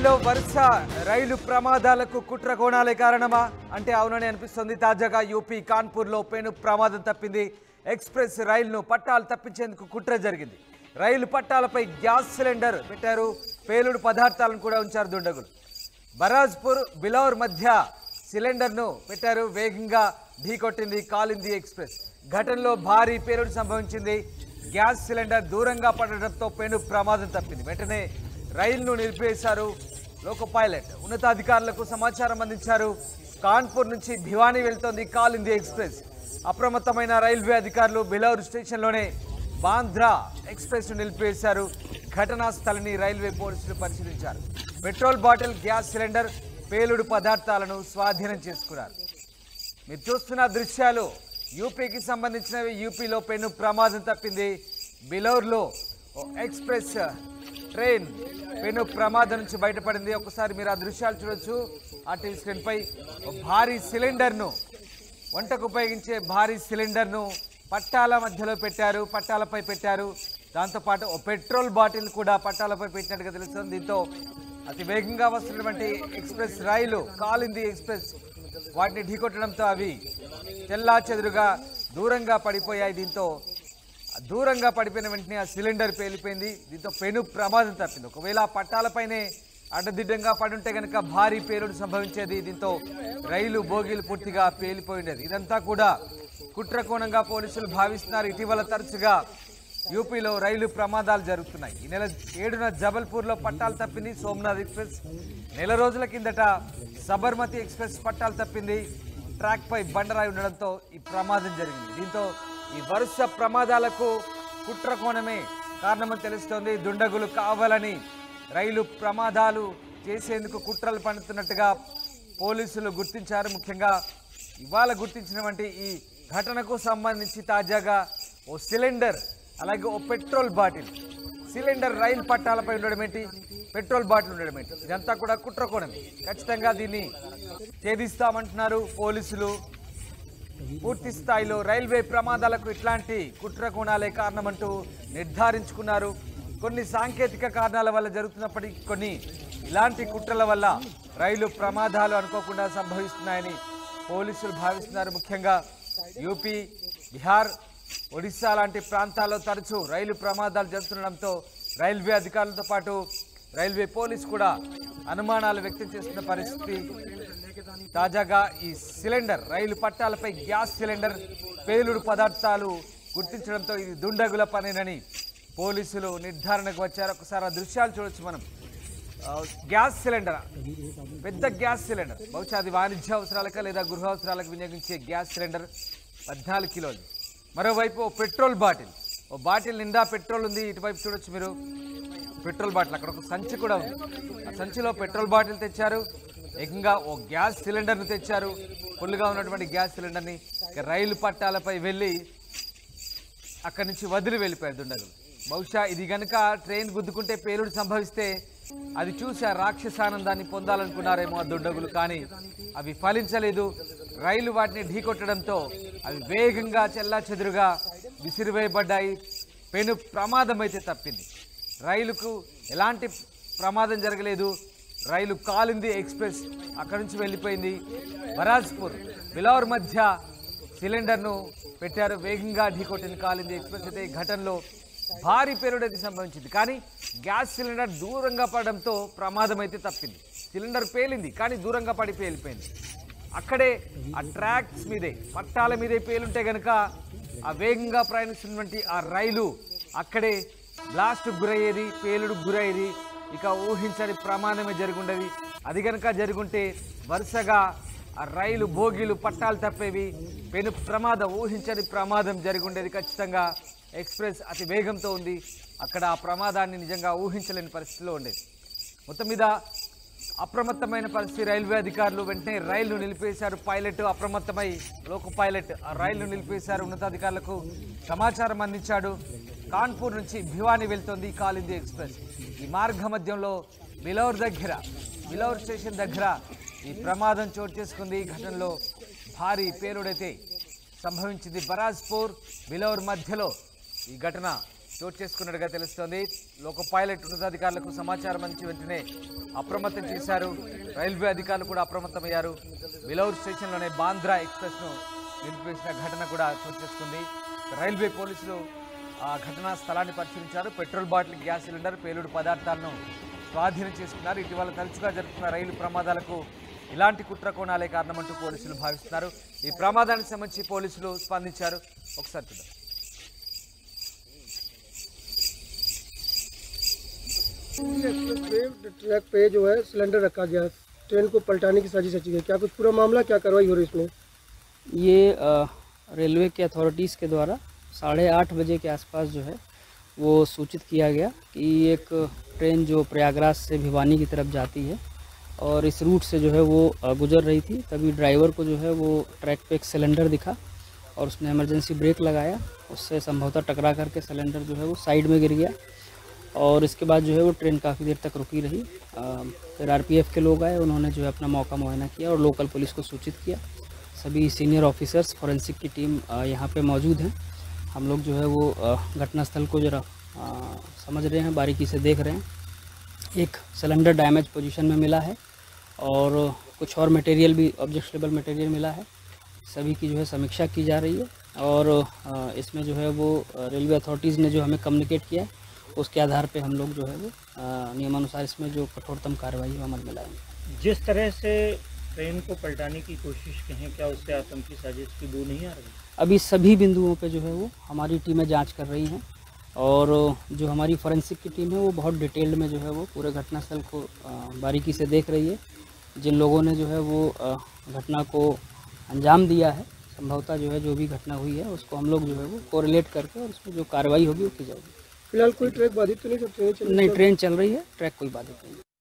యూపీలో వరుస రైలు ప్రమాదాలకు కుట్ర కోణాలే కారణమా అంటే అవునని అనిపిస్తుంది తాజాగా యూపీ కాన్పూర్లో పెను ప్రమాదం తప్పింది ఎక్స్ప్రెస్ రైలును పట్టాలు తప్పించేందుకు కుట్ర జరిగింది రైలు పట్టాలపై గ్యాస్ సిలిండర్ పెట్టారు పేలుడు పదార్థాలను కూడా ఉంచారు దుండగులు బరాజ్పూర్ బిలౌర్ మధ్య సిలిండర్ను పెట్టారు వేగంగా ఢీకొట్టింది కాలింది ఎక్స్ప్రెస్ ఘటనలో భారీ పేలుడు సంభవించింది గ్యాస్ సిలిండర్ దూరంగా పడడంతో పెను ప్రమాదం తప్పింది వెంటనే రైలును నిలిపేశారు లోకో పైలట్ ఉన్నతాధికారులకు సమాచారం అందించారు కాన్పూర్ నుంచి భివానీ వెళ్తోంది కాలింది ఎక్స్ప్రెస్ అప్రమత్తమైన రైల్వే అధికారులు బిలౌర్ స్టేషన్లోనే బాంద్రా ఎక్స్ప్రెస్ ను నిలిపివేశారు ఘటనా స్థలిని రైల్వే పోలీసులు పరిశీలించారు పెట్రోల్ బాటిల్ గ్యాస్ సిలిండర్ పేలుడు పదార్థాలను స్వాధీనం చేసుకున్నారు మీరు చూస్తున్న దృశ్యాలు యూపీకి సంబంధించినవి యూపీలో పెను ప్రమాదం తప్పింది బిలౌర్లో ఓ ఎక్స్ప్రెస్ ట్రైన్ పెను ప్రమాదం నుంచి బయటపడింది ఒకసారి మీరు ఆ దృశ్యాలు చూడొచ్చు ఆ టీవీ స్క్రీన్పై ఓ భారీ సిలిండర్ను వంటకు ఉపయోగించే భారీ సిలిండర్ను పట్టాల మధ్యలో పెట్టారు పట్టాలపై పెట్టారు దాంతోపాటు ఓ పెట్రోల్ బాటిల్ కూడా పట్టాలపై పెట్టినట్టుగా తెలుస్తుంది దీంతో అతి వేగంగా వస్తున్నటువంటి ఎక్స్ప్రెస్ రైలు కాలింది ఎక్స్ప్రెస్ వాటిని ఢీకొట్టడంతో అవి చెల్లా చెదురుగా దూరంగా పడిపోయాయి దీంతో దూరంగా పడిపోయిన వెంటనే ఆ సిలిండర్ పేలిపోయింది దీంతో పెను ప్రమాదం తప్పింది ఒకవేళ ఆ పట్టాలపైనే అడ్డదిడ్డంగా పడుంటే కనుక భారీ పేలుడు సంభవించేది దీంతో రైలు బోగీలు పూర్తిగా పేలిపోయి ఉండేది ఇదంతా కూడా కుట్రకోణంగా పోలీసులు భావిస్తున్నారు ఇటీవల తరచుగా యూపీలో రైలు ప్రమాదాలు జరుగుతున్నాయి ఈ నెల ఏడున జబల్పూర్లో పట్టాలు తప్పింది సోమనాథ్ ఎక్స్ప్రెస్ నెల రోజుల కిందట సబర్మతి ఎక్స్ప్రెస్ పట్టాలు తప్పింది ట్రాక్ పై బండరాయి ఉండడంతో ఈ ప్రమాదం జరిగింది దీంతో ఈ వరుస ప్రమాదాలకు కుట్ర కోణమే కారణమని తెలుస్తోంది దుండగులు కావాలని రైలు ప్రమాదాలు చేసేందుకు కుట్రలు పన్నుతున్నట్టుగా పోలీసులు గుర్తించారు ముఖ్యంగా ఇవాళ గుర్తించినటువంటి ఈ ఘటనకు సంబంధించి తాజాగా ఓ సిలిండర్ అలాగే ఓ పెట్రోల్ బాటిల్ సిలిండర్ రైలు పట్టాలపై ఉండడం ఏంటి పెట్రోల్ బాటిల్ ఉండడం ఏంటి ఇదంతా కూడా కుట్రకోణమే ఖచ్చితంగా దీన్ని ఛేదిస్తామంటున్నారు పోలీసులు పూర్తి స్థాయిలో రైల్వే ప్రమాదాలకు ఇట్లాంటి కుట్ర కోణాలే కారణమంటూ నిర్ధారించుకున్నారు కొన్ని సాంకేతిక కారణాల వల్ల జరుగుతున్నప్పటికీ కొన్ని ఇలాంటి కుట్రల వల్ల రైలు ప్రమాదాలు అనుకోకుండా సంభవిస్తున్నాయని పోలీసులు భావిస్తున్నారు ముఖ్యంగా యూపీ బీహార్ ఒడిశా లాంటి ప్రాంతాల్లో తరచూ రైలు ప్రమాదాలు జరుగుతుండడంతో రైల్వే అధికారులతో పాటు రైల్వే పోలీస్ కూడా అనుమానాలు వ్యక్తం చేస్తున్న పరిస్థితి తాజాగా ఈ సిలిండర్ రైలు పట్టాలపై గ్యాస్ సిలిండర్ పేలుడు పదార్థాలు గుర్తించడంతో ఇది దుండగుల పనేనని పోలీసులు నిర్ధారణకు వచ్చారు ఒకసారి ఆ దృశ్యాలు చూడొచ్చు మనం ఆ, గ్యాస్ సిలిండర్ పెద్ద గ్యాస్ సిలిండర్ బహుశా అది వాణిజ్య అవసరాలకు లేదా గృహ అవసరాలకు వినియోగించే గ్యాస్ సిలిండర్ పద్నాలుగు కిలోలు మరోవైపు ఓ పెట్రోల్ బాటిల్ ఓ బాటిల్ నిండా పెట్రోల్ ఉంది ఇటువైపు చూడొచ్చు మీరు పెట్రోల్ బాటిల్ అక్కడ ఒక సంచి కూడా ఉంది ఆ సంచిలో పెట్రోల్ బాటిల్ తెచ్చారు ఏకంగా ఓ గ్యాస్ సిలిండర్ను తెచ్చారు ఫుల్గా ఉన్నటువంటి గ్యాస్ సిలిండర్ని ఇక రైలు పట్టాలపై వెళ్ళి అక్కడి నుంచి వదిలి వెళ్ళిపోయారు దుండగులు బహుశా ఇది గనుక ట్రైన్ గుద్దుకుంటే పేలుడు సంభవిస్తే అది చూసి ఆ రాక్షసానందాన్ని పొందాలనుకున్నారేమో ఆ దుండగులు కానీ అవి ఫలించలేదు రైలు వాటిని ఢీకొట్టడంతో అవి వేగంగా చెల్లా చెదురుగా విసిరివేయబడ్డాయి పెను ప్రమాదం అయితే తప్పింది రైలుకు ఎలాంటి ప్రమాదం జరగలేదు రైలు కాలింది ఎక్స్ప్రెస్ అక్కడి నుంచి వెళ్ళిపోయింది బరాజ్పూర్ బిలౌర్ మధ్య సిలిండర్ను పెట్టారు వేగంగా ఢీకొట్టిన కాలింది ఎక్స్ప్రెస్ అయితే ఈ ఘటనలో భారీ పేలుడు అయితే సంభవించింది కానీ గ్యాస్ సిలిండర్ దూరంగా పడడంతో ప్రమాదం అయితే తప్పింది సిలిండర్ పేలింది కానీ దూరంగా పడి పేలిపోయింది అక్కడే ఆ ట్రాక్స్ మీదే పట్టాల మీదే పేలుంటే గనుక ఆ వేగంగా ప్రయాణిస్తున్నటువంటి ఆ రైలు అక్కడే బ్లాస్ట్ గురయ్యేది పేలుడు గురయ్యేది ఇక ఊహించని ప్రమాదమే జరుగుండేది అది కనుక జరుగుంటే వరుసగా ఆ రైలు భోగిలు పట్టాలు తప్పేవి పెను ప్రమాదం ఊహించని ప్రమాదం జరుగుండేది ఖచ్చితంగా ఎక్స్ప్రెస్ అతి వేగంతో ఉంది అక్కడ ఆ ప్రమాదాన్ని నిజంగా ఊహించలేని పరిస్థితిలో ఉండేది మొత్తం మీద అప్రమత్తమైన పరిస్థితి రైల్వే అధికారులు వెంటనే రైలు నిలిపేశారు పైలట్ అప్రమత్తమై లోక పైలట్ ఆ రైలు నిలిపేశారు ఉన్నతాధికారులకు సమాచారం అందించాడు కాన్పూర్ నుంచి భివానీ వెళ్తోంది కాలింది ఎక్స్ప్రెస్ ఈ మార్గ మధ్యంలో బిలౌర్ దగ్గర బిలౌర్ స్టేషన్ దగ్గర ఈ ప్రమాదం చోటు చేసుకుంది ఈ ఘటనలో భారీ పేలుడైతే సంభవించింది బరాజ్పూర్ బిలౌర్ మధ్యలో ఈ ఘటన చోటు చేసుకున్నట్టుగా తెలుస్తోంది లోక పైలట్ ఉన్నతాధికారులకు సమాచారం అందించి వెంటనే అప్రమత్తం చేశారు రైల్వే అధికారులు కూడా అప్రమత్తమయ్యారు బిలౌర్ స్టేషన్లోనే బాంద్రా ఎక్స్ప్రెస్ను నిలిపివేసిన ఘటన కూడా చోటు చేసుకుంది రైల్వే పోలీసులు ఆ ఘటనా స్థలాన్ని పరిశీలించారు పెట్రోల్ బాటిల్ గ్యాస్ సిలిండర్ పేలుడు పదార్థాలను స్వాధీనం చేసుకున్నారు ఇటీవల తరచుగా జరుగుతున్న రైలు ప్రమాదాలకు ఇలాంటి కుట్ర కోణాలే కారణమంటూ పోలీసులు భావిస్తున్నారు ఈ ప్రమాదానికి సంబంధించి పోలీసులు స్పందించారు ఒకసారి చూద్దాం एक्सप्रेस वे ट्रैक पे जो है सिलेंडर रखा गया ट्रेन को पलटाने की साजिश रची गई क्या कुछ पूरा मामला क्या कार्रवाई हो रही है इसमें ये अ, रेलवे के अथॉरिटीज़ के द्वारा साढ़े आठ बजे के आसपास जो है वो सूचित किया गया कि एक ट्रेन जो प्रयागराज से भिवानी की तरफ जाती है और इस रूट से जो है वो अ, गुजर रही थी तभी ड्राइवर को जो है वो ट्रैक पे एक सिलेंडर दिखा और उसने इमरजेंसी ब्रेक लगाया उससे संभवतः टकरा करके सिलेंडर जो है वो साइड में गिर गया और इसके बाद जो है वो ट्रेन काफ़ी देर तक रुकी रही अ, फिर आरपीएफ के लोग आए उन्होंने जो है अपना मौका मुआयना किया और लोकल पुलिस को सूचित किया सभी सीनियर ऑफिसर्स फॉरेंसिक की टीम अ, यहाँ पे मौजूद हैं हम लोग जो है वो अ, घटनास्थल को ज़रा अ, समझ रहे हैं बारीकी से देख रहे हैं एक सिलेंडर डैमेज पोजीशन में मिला है और कुछ और मटेरियल भी ऑब्जेक्शनेबल मटेरियल मिला है सभी की जो है समीक्षा की जा रही है और अ, इसमें जो है वो अ, रेलवे अथॉरिटीज़ ने जो हमें कम्युनिकेट किया है उसके आधार पे हम लोग जो है वो अ, नियमानुसार इसमें जो कठोरतम कार्रवाई है वो अमल में लाएंगे जिस तरह से ट्रेन को पलटाने की कोशिश कहें क्या उससे आतंकी साजिश की बू नहीं आ रही अभी सभी बिंदुओं पे जो है वो हमारी टीमें जांच कर रही हैं और जो हमारी फॉरेंसिक की टीम है वो बहुत डिटेल्ड में जो है वो पूरे घटनास्थल को अ, बारीकी से देख रही है जिन लोगों ने जो है वो अ, घटना को अंजाम दिया है संभवतः जो है जो भी घटना हुई है उसको हम लोग जो है वो कोरिलेट करके और उसमें जो कार्रवाई होगी वो की जाएगी फिलहाल कोई ट्रैक बाधित तो नहीं सब ट्रेनें चल रही नहीं ट्रेन चल रही है ट्रैक कोई बाधित नहीं है